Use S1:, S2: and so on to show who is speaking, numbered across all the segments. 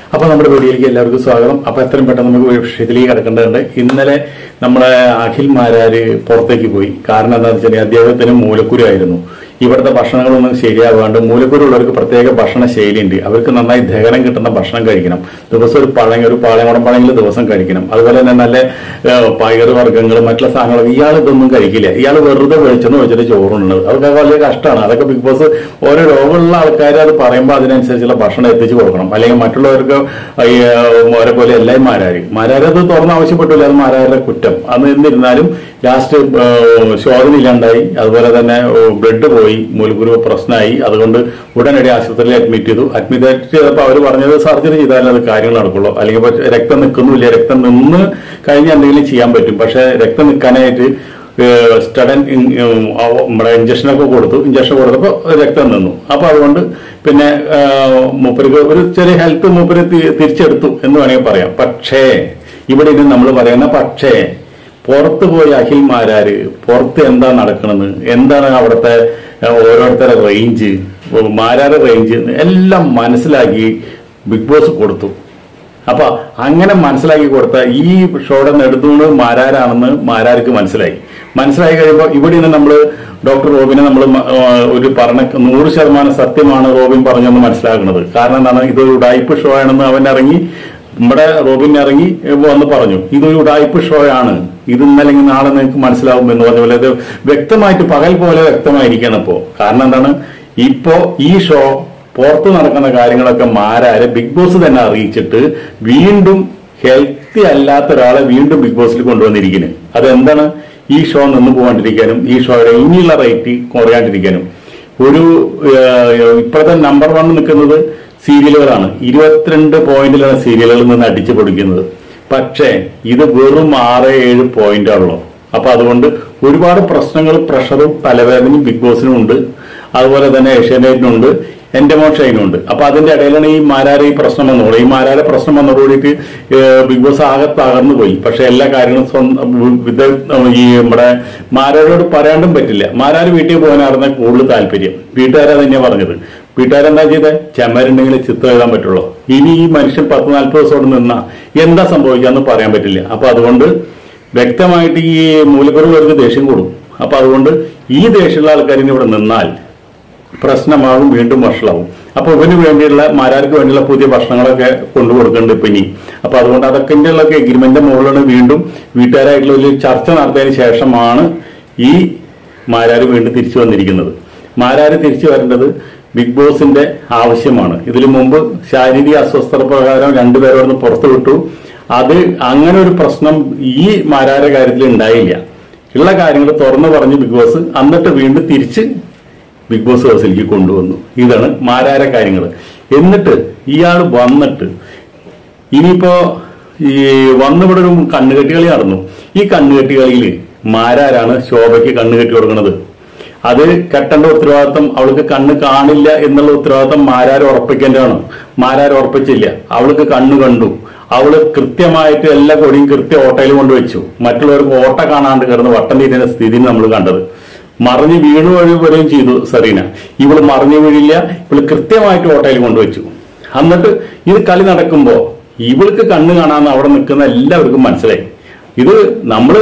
S1: അപ്പൊ നമ്മുടെ വീഡിയോയിലേക്ക് എല്ലാവർക്കും സ്വാഗതം അപ്പൊ എത്രയും പെട്ടെന്ന് നമുക്ക് വിഷയത്തിലേക്ക് കിടക്കേണ്ടതുണ്ട് ഇന്നലെ നമ്മുടെ അഖിൽ മാരാര് പുറത്തേക്ക് പോയി കാരണം എന്താണെന്ന് വെച്ചാൽ അദ്ദേഹത്തിന് മൂലക്കുരുവായിരുന്നു ഇവിടുത്തെ ഭക്ഷണങ്ങളൊന്നും ശരിയാവാണ്ട് മൂലക്കുരുള്ളവർക്ക് പ്രത്യേക ഭക്ഷണ ശൈലിയുണ്ട് അവർക്ക് നന്നായി ദഹനം കിട്ടുന്ന ഭക്ഷണം കഴിക്കണം ദിവസം ഒരു പഴങ്ങ ഒരു പാളയംകുടം പഴങ്ങൾ ദിവസം കഴിക്കണം അതുപോലെ തന്നെ നല്ല ഏഹ്, പയറ് വർഗ്ഗങ്ങൾ മറ്റുള്ള സാധനങ്ങളൊക്കെ ഇയാൾ ഇതൊന്നും കഴിക്കില്ല ഇയാൾ വെറുതെ വെളിച്ചെന്ന് വെച്ചിട്ട് ചോറുണ്ണത് അതൊക്കെ വലിയ കഷ്ടമാണ് അതൊക്കെ ബിഗ് ബോസ് ഓരോ രോഗമുള്ള ആൾക്കാർ അത് പറയുമ്പോൾ അതിനനുസരിച്ചുള്ള ഭക്ഷണം എത്തിച്ചു കൊടുക്കണം അല്ലെങ്കിൽ മറ്റുള്ളവർക്ക് ഈ, ഏഹ്, ഓരെ പോലെ എല്ലാം മാരാര് മാരാര് അത് തുറന്ന് ആവശ്യപ്പെട്ടില്ല അത് മാരാരുടെ കുറ്റം അന്ന് എന്നിരുന്നാലും ലാസ്റ്റ് ശോധന ഇല്ലാണ്ടായി അതുപോലെ തന്നെ ബ്ലഡ് പോയി മൂലഗുരു പ്രശ്നമായി അതുകൊണ്ട് ഉടനടി ആശുപത്രിയിൽ അഡ്മിറ്റ് ചെയ്തു അഡ്മിറ്റ് ചെയ്തപ്പോൾ അവർ പറഞ്ഞത് സർജറി ചെയ്താലേ അത് കാര്യങ്ങൾ നടക്കുള്ളൂ അല്ലെങ്കിൽ ഇപ്പൊ രക്തം നിൽക്കുന്നില്ല രക്തം നിന്ന് കഴിഞ്ഞാൽ എന്തെങ്കിലും ചെയ്യാൻ പറ്റും പക്ഷെ രക്തം നിൽക്കാനായിട്ട് സ്റ്റഡൻ നമ്മുടെ ഇഞ്ചക്ഷനൊക്കെ കൊടുത്തു ഇഞ്ചക്ഷൻ കൊടുത്തപ്പോൾ രക്തം നിന്നു അപ്പൊ അതുകൊണ്ട് പിന്നെ ആ, മൂപ്പർക്ക് ഒരു ചെറിയ ഹെൽത്ത് മൂപ്പര് തി- തിരിച്ചെടുത്തു എന്ന് വേണമെങ്കിൽ പറയാം പക്ഷേ ഇവിടെ ഇനി നമ്മൾ പറയുന്ന പക്ഷേ പുറത്ത് പോയി അഖിൽമാരാര് പുറത്ത് എന്താ നടക്കണെന്ന് എന്താണ് അവിടുത്തെ ആ, ഓരോരുത്തരുടെ റേഞ്ച് മാരാരുടെ റേഞ്ച് എല്ലാം മനസ്സിലാക്കി ബിഗ് ബോസ് കൊടുത്തു അപ്പൊ അങ്ങനെ മനസ്സിലാക്കി കൊടുത്ത ഈ ഷോയുടെ നെടുത്തൂണ് മാരാരാണെന്ന് മാരാർക്ക് മനസ്സിലായി മനസ്സിലായി കഴിയുമ്പോൾ ഇവിടെ നിന്ന് നമ്മൾ ഡോക്ടർ റോബിനെ നമ്മൾ ഒരു പറഞ്ഞ നൂറ് ശതമാനം സത്യമാണ് റോബിൻ പറഞ്ഞെന്ന് മനസ്സിലാക്കുന്നത് കാരണം എന്താണ് ഇതൊരു ഉടായ്പ് ഷോ ആണെന്ന് അവൻ ഇറങ്ങി നമ്മുടെ റോബിൻ ഇറങ്ങി വന്ന് പറഞ്ഞു ഇതൊരു ഉടായ്പ് ഷോ ആണ് ഇത് ഇന്നലെ ഇങ്ങ് നാളെ നിങ്ങൾക്ക് മനസ്സിലാവും എന്ന് പറഞ്ഞ പോലെ ഇത് വ്യക്തമായിട്ട് പകൽ പോലെ വ്യക്തമായിരിക്കണം ഇപ്പോ കാരണം എന്താണ് ഇപ്പോ ഈ ഷോ പുറത്ത് നടക്കുന്ന കാര്യങ്ങളൊക്കെ മാരാരെ ബിഗ് ബോസ് തന്നെ അറിയിച്ചിട്ട് വീണ്ടും ഹെൽത്തി അല്ലാത്ത ഒരാളെ വീണ്ടും ബിഗ് ബോസിൽ കൊണ്ടുവന്നിരിക്കുന്നത് അതെന്താണ് ഈ ഷോ നിന്ന് പോകാണ്ടിരിക്കാനും ഈ ഷോയുടെ ഇനിയുള്ള റേറ്റ് കുറയാണ്ടിരിക്കാനും ഒരു ഏഹ്, ഇപ്പോഴത്തെ നമ്പർ വൺ നിൽക്കുന്നത് സീരിയലുകളാണ് ഇരുപത്തിരണ്ട് പോയിന്റിലാണ് സീരിയലുകളിൽ നിന്ന് അടിച്ചു പൊടിക്കുന്നത് പക്ഷേ ഇത് വെറും ആറ് ഏഴ് പോയിന്റാണല്ലോ അപ്പൊ അതുകൊണ്ട് ഒരുപാട് പ്രശ്നങ്ങളും പ്രഷറും തലവേദനയും ബിഗ് ബോസിനും ഉണ്ട് അതുപോലെ തന്നെ ഏഷ്യാനെറ്റിനുണ്ട് എന്റെ മോഷനുണ്ട് അപ്പൊ അതിന്റെ ഇടയിലാണ് ഈ മാരാര ഈ പ്രശ്നം വന്നോളൂ ഈ മാരാര പ്രശ്നം വന്നതോടുകൂടിയിട്ട് ഏഹ്, ബിഗ് ബോസ് ആകെ തകർന്നു പോയി പക്ഷെ എല്ലാ കാര്യങ്ങളും സ്വന്തം വിദ- ഈ നമ്മുടെ മാരാരോട് പറയാണ്ടും പറ്റില്ല മാരാര് വീട്ടിൽ പോകാനായിരുന്നു കൂടുതൽ താല്പര്യം വീട്ടുകാരാ തന്നെയാ പറഞ്ഞത് വീട്ടുകാരെന്താ ചെയ്തത് ചെമ്മരുണ്ടെങ്കിൽ ചിത്രം എഴുതാൻ പറ്റുള്ളൂ ഇനി ഈ മനുഷ്യൻ പത്ത് നാൽപ്പത് ദിവസം അവിടെ നിന്നാ എന്താ സംഭവിക്കാന്ന് പറയാൻ പറ്റില്ല അപ്പൊ അതുകൊണ്ട് വ്യക്തമായിട്ട് ഈ മൂലക്കുറവുള്ളവർക്ക് ദേഷ്യം കൂടും അപ്പൊ അതുകൊണ്ട് ഈ ദേഷ്യമുള്ള ആൾക്കാരിന് ഇവിടെ നിന്നാൽ പ്രശ്നമാകും വീണ്ടും വഷളാവും അപ്പൊ ഇവന് വേണ്ടിയുള്ള മാരാർക്ക് വേണ്ടിയുള്ള പുതിയ ഭക്ഷണങ്ങളൊക്കെ കൊണ്ടുകൊടുക്കുന്നുണ്ട് ഇപ്പൊ ഇനി അപ്പൊ അതുകൊണ്ട് അതൊക്കെ ഉള്ള എഗ്രിമെന്റ് മുകളിലാണ് വീണ്ടും വീട്ടുകാരായിട്ടുള്ള ഒരു ചർച്ച നടത്തിയതിനു ശേഷമാണ് ഈ മാരാര് വീണ്ടും തിരിച്ചു വന്നിരിക്കുന്നത് മാരാര് തിരിച്ചു വരേണ്ടത് ബിഗ് ബോസിന്റെ ആവശ്യമാണ് ഇതിനു മുമ്പ് ശാരീരിക അസ്വസ്ഥത പ്രകാരം രണ്ടുപേരോട് പുറത്തു വിട്ടു അത് അങ്ങനെ ഒരു പ്രശ്നം ഈ മാരാരുടെ കാര്യത്തിൽ ഉണ്ടായില്ല ഉള്ള കാര്യങ്ങൾ തുറന്നു പറഞ്ഞ് ബിഗ് ബോസ് എന്നിട്ട് വീണ്ടും തിരിച്ച് ബിഗ് ബോസ് ഹൗസിലേക്ക് കൊണ്ടുവന്നു ഇതാണ് മാരാര കാര്യങ്ങൾ എന്നിട്ട് ഇയാൾ വന്നിട്ട് ഇനിയിപ്പോ ഈ വന്നിവിടെ ഒരു കണ്ണുകെട്ടി കളി നടന്നു ഈ കണ്ണുകെട്ടി കളിയിൽ മാരാരാണ് ശോഭയ്ക്ക് കണ്ണുകെട്ടി കൊടുക്കുന്നത് അത് കെട്ടേണ്ട ഉത്തരവാദിത്തം അവൾക്ക് കണ്ണ് കാണില്ല എന്നുള്ള ഉത്തരവാദിത്തം മാരാർ ഉറപ്പിക്കേണ്ടതാണ് മാരാർ ഉറപ്പിച്ചില്ല അവൾക്ക് കണ്ണ് കണ്ടു അവള് കൃത്യമായിട്ട് എല്ലാ കൊടിയും കൃത്യ ഓട്ടയിൽ കൊണ്ടുവച്ചു മറ്റുള്ളവർക്ക് ഓട്ട കാണാണ്ട് കിടന്ന് വട്ടം തീരുന്ന സ്ഥിതി നമ്മൾ കണ്ടത് മറിഞ്ഞ് വീണു വഴി വരികയും ചെയ്തു സെറീന ഇവള് മറിഞ്ഞു വീഴില്ല ഇവള് കൃത്യമായിട്ട് ഓട്ടയിൽ കൊണ്ടുവച്ചു എന്നിട്ട് ഇത് കളി നടക്കുമ്പോ ഇവൾക്ക് കണ്ണ് കാണാന്ന് അവിടെ നിൽക്കുന്ന എല്ലാവർക്കും മനസ്സിലായി ഇത് നമ്മള്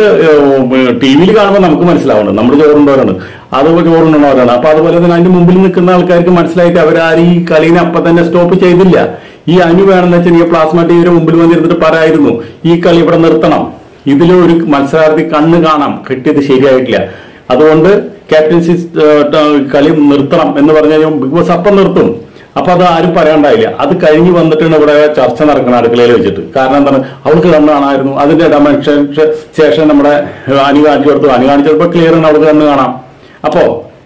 S1: ടി വിയിൽ കാണുമ്പോൾ നമുക്ക് മനസ്സിലാവുന്നത് നമ്മൾ ചോറുണ്ടവരാണ് അത് ചോറുണ്ടവരാണ് അപ്പൊ അതുപോലെ തന്നെ അതിന്റെ മുമ്പിൽ നിൽക്കുന്ന ആൾക്കാർക്ക് മനസ്സിലായിട്ട് അവരാരും ഈ കളീനെ അപ്പൊ തന്നെ സ്റ്റോപ്പ് ചെയ്തില്ല ഈ അനു വേണമെന്ന് വെച്ചാൽ ഈ പ്ലാസ്മ ടിവിയുടെ മുമ്പിൽ വന്നിരുന്നിട്ട് പറയായിരുന്നു ഈ കളി ഇവിടെ നിർത്തണം ഇതിൽ ഒരു മത്സരാർത്ഥി കണ്ണ് കാണാം കിട്ടിയത് ശരിയായിട്ടില്ല അതുകൊണ്ട് ക്യാപ്റ്റൻസി കളി നിർത്തണം എന്ന് പറഞ്ഞു കഴിഞ്ഞാൽ ബിഗ് ബോസ് അപ്പം നിർത്തും അപ്പൊ അത് ആരും പറയാണ്ടായില്ല അത് കഴിഞ്ഞ് വന്നിട്ടാണ് ഇവിടെ ചർച്ച നടക്കണം അടുക്കളയിൽ വെച്ചിട്ട് കാരണം എന്താണ് അവൾക്ക് കണ്ണ് കാണാമായിരുന്നു അതിന്റെ ഡയമെൻഷൻ ശേഷം നമ്മുടെ അനു കാണിച്ചു കൊടുത്തു അനു കാണിച്ചപ്പോ ക്ലിയർ ആണ് അവൾക്ക് കണ്ണ് കാണാം അപ്പോ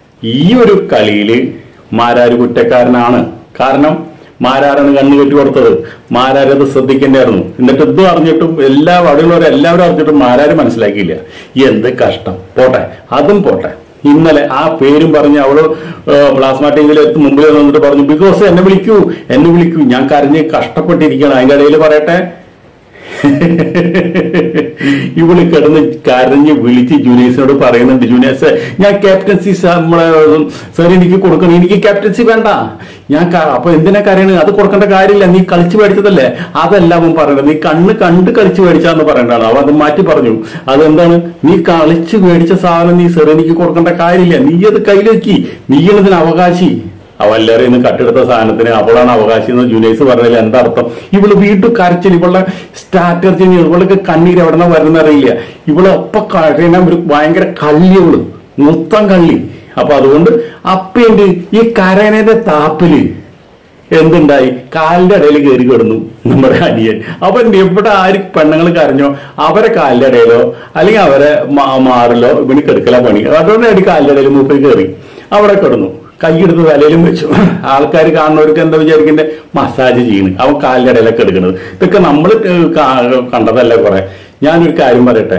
S1: ഈ ഒരു കളിയില് മാരാര് കുറ്റക്കാരനാണ് കാരണം മാരാരാണ് കണ്ണു കെട്ടി കൊടുത്തത് മാരാരത് ശ്രദ്ധിക്കേണ്ടായിരുന്നു എന്നിട്ട് ഇതും അറിഞ്ഞിട്ടും എല്ലാ അവിടെയുള്ളവരും എല്ലാവരും അറിഞ്ഞിട്ടും മാരാര് മനസ്സിലാക്കിയില്ല എന്ത് കഷ്ടം പോട്ടെ അതും പോട്ടെ ഇന്നലെ ആ പേരും പറഞ്ഞ് അവള് പ്ലാസ്മ ടിവിയിൽ മുമ്പിൽ വന്നിട്ട് പറഞ്ഞു ബിക്കോസ് എന്നെ വിളിക്കൂ എന്നെ വിളിക്കൂ ഞാൻ കരഞ്ഞ് കഷ്ടപ്പെട്ടിരിക്കുകയാണ് അതിന്റെ ഇടയിൽ പറയട്ടെ ഇവള് കിടന്ന് കരഞ്ഞ് വിളിച്ച് ജൂനിയേഴ്സിനോട് പറയുന്നുണ്ട് ജൂനിയേഴ്സ് ഞാൻ ക്യാപ്റ്റൻസി നമ്മളെ സാർ എനിക്ക് കൊടുക്കണം എനിക്ക് ക്യാപ്റ്റൻസി വേണ്ട ഞാൻ ക- അപ്പൊ എന്തിനാ കരയണ് അത് കൊടുക്കേണ്ട കാര്യമില്ല നീ കളിച്ചു മേടിച്ചതല്ലേ അതല്ല അവൻ പറയണത് നീ കണ്ണ് കണ്ട് കളിച്ചു മേടിച്ചാന്ന് പറയണ്ടാണ് അവൻ അത് മാറ്റി പറഞ്ഞു അതെന്താണ് നീ കളിച്ചു മേടിച്ച സാധനം നീ സാർ എനിക്ക് കൊടുക്കേണ്ട കാര്യമില്ല നീ അത് കയ്യിലേക്ക് നീ അവകാശി അവല്ലറെ ഇന്ന് കട്ടെടുത്ത സാധനത്തിന് അവളാണ് അവകാശി എന്ന് ജൂനിയേഴ്സ് പറഞ്ഞതിൽ എന്താ അർത്ഥം ഇവള് വീണ്ടും കരച്ചിൽ ഇവളുടെ സ്ട്രാറ്റജി ഇവൾക്ക് കണ്ണീര് എവിടെ നിന്ന് വരുന്ന അറിയില്ല ഇവള് ഒപ്പം കരയണ ഒരു ഭയങ്കര കള്ളി ഇവള് മൊത്തം കള്ളി അപ്പൊ അതുകൊണ്ട് അപ്പേണ്ട് ഈ കരയണന്റെ താപ്പില് എന്തുണ്ടായി കാലിന്റെ ഇടയിൽ കയറി കിടന്നു നമ്മുടെ അനിയൻ അവൻ എവിടെ ആര് പെണ്ണുങ്ങൾ കരഞ്ഞോ അവരെ കാലിന്റെ ഇടയിലോ അല്ലെങ്കിൽ അവരെ മാ- മാറിലോ ഇവന് കെടുക്കല പണി അതുകൊണ്ട് അടി കാലിന്റെ ഇടയിൽ മൂപ്പര് കയറി അവിടെ കിടന്നു കൈയെടുത്ത് തലയിലും വെച്ചു ആൾക്കാർ കാണുന്നവർക്ക് എന്താ വിചാരിക്കണ്ടേ മസാജ് ചെയ്യണ് അവൻ കാലിന്റെ ഇടയിലൊക്കെ എടുക്കണത് ഇതൊക്കെ നമ്മൾ കണ്ടതല്ല കുറെ ഞാനൊരു കാര്യം പറയട്ടെ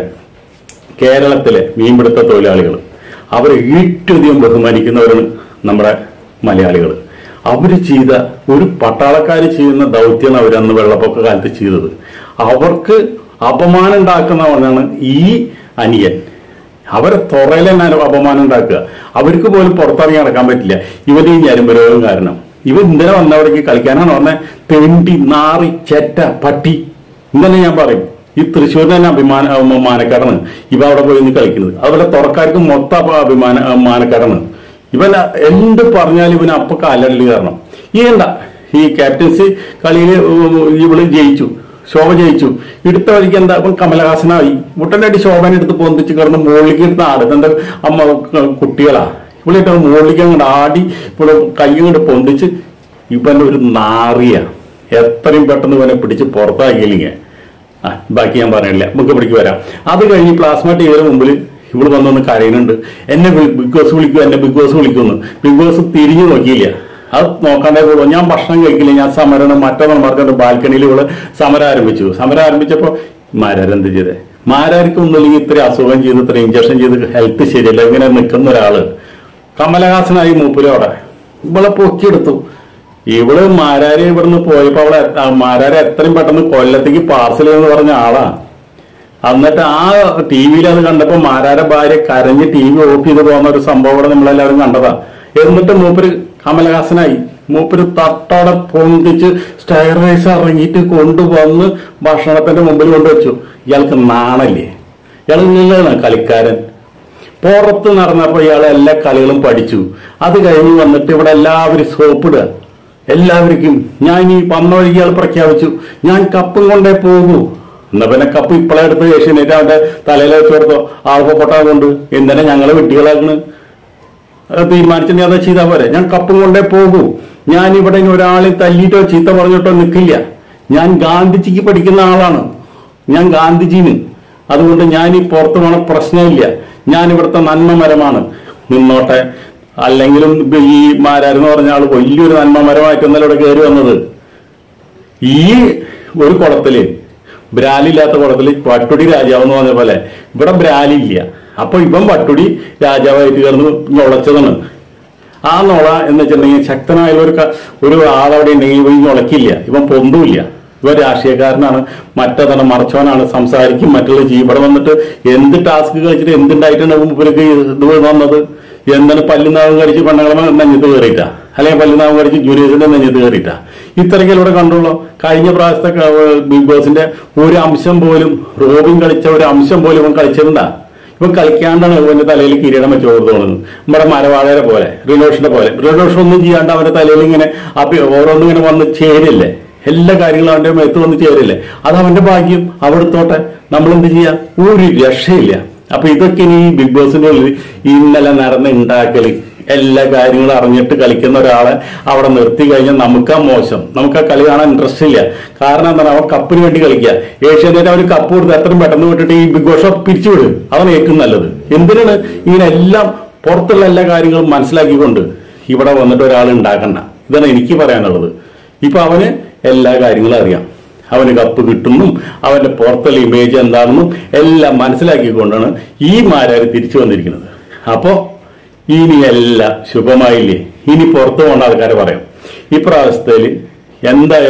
S1: കേരളത്തിലെ മീൻപിടുത്ത തൊഴിലാളികൾ അവരെ ഏറ്റവും അധികം ബഹുമാനിക്കുന്നവരാണ് നമ്മുടെ മലയാളികൾ അവർ ചെയ്ത ഒരു പട്ടാളക്കാർ ചെയ്യുന്ന ദൗത്യമാണ് അവരന്ന് വെള്ളപ്പൊക്ക കാലത്ത് ചെയ്തത് അവർക്ക് അപമാനം ഉണ്ടാക്കുന്നവനാണ് ഈ അനിയൻ അവരെ തുറയിൽ തന്നെ അപമാനം ഉണ്ടാക്കുക അവർക്ക് പോലും പുറത്തിറങ്ങി നടക്കാൻ പറ്റില്ല ഇവര് ഈ ഞരമ്പ് രോഗം കാരണം ഇവർ ഇന്നലെ വന്നവിടേക്ക് കളിക്കാനാണ് പറഞ്ഞ തെണ്ടി നാറി ചെറ്റ പട്ടി ഇങ്ങനെ ഞാൻ പറയും ഈ തൃശ്ശൂരിന് തന്നെ അഭിമാന അഹ് മാനക്കാരാണ് ഇവ അവിടെ പോയി നിന്ന് കളിക്കുന്നത് അതുപോലെ തുറക്കാർക്ക് മൊത്തം അപ്പൊ അഭിമാന അഹ് മാനക്കാരാണ് ഇവൻ എന്ത് പറഞ്ഞാലും ഇവന് അപ്പൊ കാലടല് കാരണം ഈ എന്താ ഈ ക്യാപ്റ്റൻസി കളിയിൽ ഇവള് ജയിച്ചു ശോഭ ജയിച്ചു എടുത്ത വഴിക്ക് എന്താ ഇപ്പം കമലഹാസനായി മുട്ടനടി ശോഭനെ എടുത്ത് പൊന്തിച്ച് കിടന്ന് മുകളിലേക്ക് എടുത്ത് ആടും എന്താ അമ്മ ക- കുട്ടികളാ ഇവളിട്ട് മുകളിലേക്ക് അങ്ങോട്ട് ആടി ഇവിടെ കൈ അങ്ങോട്ട് പൊന്തിച്ച് ഇവൻ ഒരു നാറിയ എത്രയും പെട്ടെന്ന് ഇവനെ പിടിച്ച് പുറത്താക്കിയില്ലെങ്കിൽ ആ ബാക്കി ഞാൻ പറയണില്ല നമുക്ക് പിടിക്ക് വരാം അത് കഴിഞ്ഞ് പ്ലാസ്മ ടിവിയുടെ മുമ്പിൽ ഇവള് വന്നൊന്ന് കരയുന്നുണ്ട് എന്നെ വി- ബിഗ് ബോസ് വിളിക്കും എന്നെ ബിഗ് ബോസ് വിളിക്കുന്നു ബിഗ് ബോസ് തിരിഞ്ഞു നോക്കിയില്ല അത് നോക്കാണ്ടേ പോകും ഞാൻ ഭക്ഷണം കഴിക്കില്ല ഞാൻ സമരം മറ്റൊന്നും പറഞ്ഞിട്ട് ബാൽക്കണിയിൽ ഇവള് സമരം ആരംഭിച്ചു സമരം ആരംഭിച്ചപ്പോ മാരാരെന്ത് ചെയ്തേ മാരാർക്ക് ഒന്നുമില്ലെങ്കിൽ ഇത്ര അസുഖം ചെയ്ത് ഇത്ര ഇഞ്ചക്ഷൻ ചെയ്ത് ഹെൽത്ത് ശരിയല്ല ഇങ്ങനെ നിൽക്കുന്ന ഒരാള് കമലഹാസനായി മൂപ്പരോടെ ഇവളെ പൊക്കിയെടുത്തു ഇവള് മാരാരി ഇവിടുന്ന് പോയപ്പോ അവളെ ആ മാരാരി എത്രയും പെട്ടെന്ന് കൊല്ലത്തേക്ക് പാർസൽ എന്ന് പറഞ്ഞ ആളാ എന്നിട്ട് ആ ടി വിയിൽ അത് കണ്ടപ്പോ മാരാര ഭാര്യ കരഞ്ഞ് ടി വി ഓഫ് ചെയ്ത് പോകുന്ന ഒരു സംഭവം ഇവിടെ നമ്മളെല്ലാവരും കണ്ടതാ എന്നിട്ട് മൂപ്പര് കമലഹാസനായി മൂപ്പര് തട്ടോടെ പൊന്തിച്ച് സ്റ്റയർ റൈസ് ഇറങ്ങിയിട്ട് കൊണ്ടുവന്ന് ഭക്ഷണത്തിന്റെ മുമ്പിൽ കൊണ്ടുവച്ചു ഇയാൾക്ക് നാണല്ലേ ഇയാൾ നിങ്ങളാണ് കളിക്കാരൻ പുറത്ത് നടന്നപ്പോ ഇയാൾ എല്ലാ കളികളും പഠിച്ചു അത് കഴിഞ്ഞ് വന്നിട്ട് ഇവിടെ എല്ലാവരും സോപ്പിടുക എല്ലാവർക്കും ഞാൻ ഈ വന്ന വഴിക്ക് ഇയാൾ പ്രഖ്യാപിച്ചു ഞാൻ കപ്പും കൊണ്ടേ പോകൂ എന്നാ പിന്നെ കപ്പ് ഇപ്പോഴേ എടുത്ത് ഏഷ്യനേറ്റ് അവന്റെ തലയിൽ വെച്ച് കൊടുത്തോ ആൾപ്പോ പൊട്ടാ കൊണ്ട് എന്തിനാ ഞങ്ങളെ വെട്ടികളാക്കണ് അത് തീരുമാനിച്ചിട്ട് അത് ചെയ്താൽ പോരെ ഞാൻ കപ്പും കൊണ്ടേ പോകൂ ഞാൻ ഇവിടെ ഇനി ഒരാളെ തല്ലിയിട്ടോ ചീത്ത പറഞ്ഞിട്ടോ നിൽക്കില്ല ഞാൻ ഗാന്ധിജിക്ക് പഠിക്കുന്ന ആളാണ് ഞാൻ ഗാന്ധിജിന് അതുകൊണ്ട് ഞാൻ ഈ പുറത്ത് പോണ പ്രശ്നമില്ല ഞാൻ ഇവിടുത്തെ നന്മ മരമാണ് നിന്നോട്ടെ അല്ലെങ്കിലും ഇപ്പൊ ഈ മാരാരെന്ന് പറഞ്ഞ ആള് വലിയൊരു നന്മ മരമായിട്ടൊന്നല്ല ഇവിടെ കയറി വന്നത് ഈ ഒരു കുളത്തില് ബ്രാലില്ലാത്ത കുളത്തില് വട്ടുടി രാജാവ് എന്ന് പറഞ്ഞ പോലെ ഇവിടെ ബ്രാലില്ല അപ്പൊ ഇവൻ വട്ടുടി രാജാവായിട്ട് കിടന്ന് ഞൊളച്ചതാണ് ആ നൊള എന്ന് വെച്ചിട്ടുണ്ടെങ്കിൽ ശക്തനായ ഒരു ക- ഒരു ആളവിടെ ഉണ്ടെങ്കിൽ ഇവൻ ഞൊളക്കില്ല ഇവൻ പൊന്തുമില്ല ഇവൻ രാഷ്ട്രീയക്കാരനാണ് മറ്റതാണ് മറച്ചവനാണ് സംസാരിക്കും മറ്റുള്ള ചെയ്യും ഇവിടെ വന്നിട്ട് എന്ത് ടാസ്ക് കളിച്ചിട്ട് എന്തുണ്ടായിട്ടാണ് ഇവർക്ക് ഇത് വന്നത് എന്താണ് പല്ലുനാവും കടിച്ച് പെണ്ണുങ്ങളെ നെഞ്ഞത്ത് കയറിയിട്ടാ അല്ലെങ്കിൽ പല്ലുനാവും കടിച്ച് ജൂനിയേഴ്സിന്റെ നെഞ്ഞത്ത് കയറിയിട്ടാ ഇത്രയ്ക്ക് ഇവിടെ കണ്ടുള്ളൂ കഴിഞ്ഞ പ്രാവശ്യത്തെ ക- ബിഗ് ബോസിന്റെ ഒരു അംശം പോലും റോബിൻ കളിച്ച ഒരു അംശം പോലും ഇവൻ കളിച്ചിട്ടുണ്ടാ ഇവൻ കളിക്കാണ്ടാണ് ഇവന്റെ തലയിൽ കിരീടം വെച്ച് കൊടുത്തോളുന്നത് നമ്മുടെ മരവാഴയുടെ പോലെ റിനോഷിന്റെ പോലെ റിനോഷ് ഒന്നും ചെയ്യാണ്ട് അവന്റെ തലയിൽ ഇങ്ങനെ അപ്പൊ ഓരോന്നും ഇങ്ങനെ വന്ന് ചേരില്ലേ എല്ലാ കാര്യങ്ങളും അവന്റെ മേത്ത് വന്ന് ചേരില്ലേ അത് അവന്റെ ഭാഗ്യം അവിടുത്തോട്ടെ നമ്മൾ എന്ത് ചെയ്യാ ഒരു രക്ഷയില്ല അപ്പൊ ഇതൊക്കെ ഇനി ഈ ബിഗ് ബോസിന്റെ ഉള്ളിൽ ഇന്നലെ നടന്ന ഉണ്ടാക്കല് എല്ലാ കാര്യങ്ങളും അറിഞ്ഞിട്ട് കളിക്കുന്ന ഒരാളെ അവിടെ നിർത്തി കഴിഞ്ഞാൽ നമുക്കാ മോശം നമുക്ക് ആ കളി കാണാൻ ഇൻട്രസ്റ്റ് ഇല്ല കാരണം എന്താണ് അവൻ കപ്പിന് വേണ്ടി കളിക്കുക ഏഷ്യാനെറ്റ് അവർ കപ്പ് കൊടുത്ത് എത്രയും പെട്ടെന്ന് വിട്ടിട്ട് ഈ ബിഗ് ബോസ് പിരിച്ചുവിടും അതാണ് ഏറ്റവും നല്ലത് എന്തിനാണ് ഇങ്ങനെ എല്ലാം പുറത്തുള്ള എല്ലാ കാര്യങ്ങളും മനസ്സിലാക്കിക്കൊണ്ട് ഇവിടെ വന്നിട്ട് ഒരാൾ ഉണ്ടാക്കണ്ട ഇതാണ് എനിക്ക് പറയാനുള്ളത് ഇപ്പൊ അവന് എല്ലാ കാര്യങ്ങളും അറിയാം അവന് കപ്പ് കിട്ടുന്നു അവന്റെ പുറത്തുള്ള ഇമേജ് എന്താണെന്നും എല്ലാം മനസ്സിലാക്കിക്കൊണ്ടാണ് ഈ മാരാര് തിരിച്ചു വന്നിരിക്കുന്നത് അപ്പോ ഇനി എല്ലാം ശുഭമായില്ലേ ഇനി പുറത്തു പോകേണ്ട ആൾക്കാരെ പറയാം ഇപ്രാവശ്യത്തേല് എന്തായാലും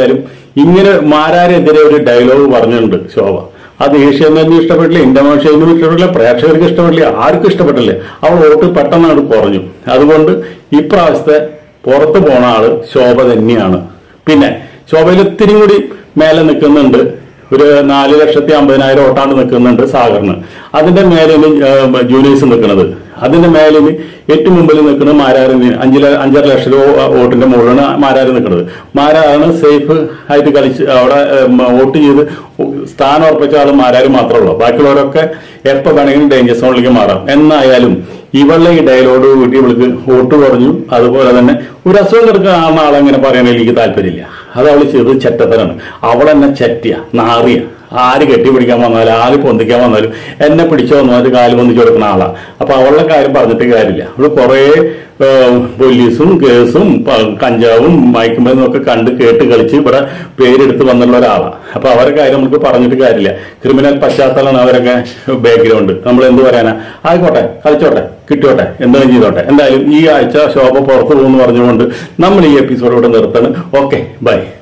S1: ഇങ്ങനെ മാരാരെതിരെ ഒരു ഡയലോഗ് പറഞ്ഞിട്ടുണ്ട് ശോഭ അത് ഏഷ്യാനെറ്റിനും ഇഷ്ടപ്പെട്ടില്ല ഇന്റർനാഷണലിനും ഇഷ്ടപ്പെട്ടില്ല പ്രേക്ഷകർക്ക് ഇഷ്ടപ്പെട്ടില്ല ആർക്കും ഇഷ്ടപ്പെട്ടില്ല അവൾ വോട്ട് പെട്ടെന്ന് അങ്ങോട്ട് കുറഞ്ഞു അതുകൊണ്ട് ഇപ്രാവശ്യത്തെ പുറത്തു പോണ ആള് ശോഭ തന്നെയാണ് പിന്നെ ശോഭയിൽ ഒത്തിരി കൂടി മേലെ നിൽക്കുന്നുണ്ട് ഒരു നാല് ലക്ഷത്തി അമ്പതിനായിരം വോട്ടാണ്ട് നിൽക്കുന്നുണ്ട് സാഗറിന് അതിന്റെ മേലിന് ജൂനിയേഴ്സ് നിൽക്കുന്നത് അതിന്റെ മേലിന് ഏറ്റവും മുമ്പിൽ നിൽക്കുന്നത് മാരാറിന് അഞ്ച് ല- അഞ്ചര ലക്ഷം രൂപ വോട്ടിന്റെ മുകളിലാണ് മാരാർ നിൽക്കുന്നത് മാരാറാണ് സേഫ് ആയിട്ട് കളിച്ച് അവിടെ ഉം, വോട്ട് ചെയ്ത് സ്ഥാനം ഉറപ്പിച്ച ആൾ മാരാർ മാത്രമേ ഉള്ളൂ ബാക്കിയുള്ളവരൊക്കെ എപ്പോ വേണമെങ്കിലും ഡേഞ്ചർ സോണിലേക്ക് മാറാം എന്നായാലും ഇവളുടെ ഈ ഡയലോഗ് കൂട്ടി ഇവൾക്ക് വോട്ട് കുറഞ്ഞു അതുപോലെ തന്നെ ഒരു അസുഖം കിടക്കുന്ന ആളെങ്ങനെ പറയാൻ എനിക്ക് താല്പര്യമില്ല അത് അവൾ ചെയ്തത് ചെറ്റത്തരാണ് അവളെന്നെ ചെറ്റിയ നാറിയ ആര് കെട്ടിപ്പിടിക്കാൻ വന്നാലും ആര് പൊന്തിക്കാൻ വന്നാലും എന്നെ പിടിച്ചോ വന്നാൽ കാല് പൊന്തിച്ചു കൊടുക്കുന്ന ആളാ അപ്പൊ അവളുടെ കാര്യം പറഞ്ഞിട്ട് കാര്യമില്ല അവള് കുറേ ഏഹ്, പോലീസും കേസും പ- കഞ്ചാവും മയക്കുമരുന്നും ഒക്കെ കണ്ട് കേട്ട് കളിച്ച് ഇവിടെ പേരെടുത്ത് വന്നുള്ള ഒരാളാ അപ്പൊ അവരുടെ കാര്യം നമുക്ക് പറഞ്ഞിട്ട് കാര്യമില്ല ക്രിമിനൽ പശ്ചാത്തലമാണ് അവരൊക്കെ ബാക്ക്ഗ്രൗണ്ട് നമ്മൾ എന്ത് പറയാനാ ആയിക്കോട്ടെ കളിച്ചോട്ടെ കിട്ടിയോട്ടെ എന്തെങ്കിലും ചെയ്തോട്ടെ എന്തായാലും ഈ ആഴ്ച ശോഭ പുറത്തു പോകുമെന്ന് പറഞ്ഞുകൊണ്ട് നമ്മൾ ഈ എപ്പിസോഡ് ഇവിടെ നിർത്തണം ഓക്കെ ബൈ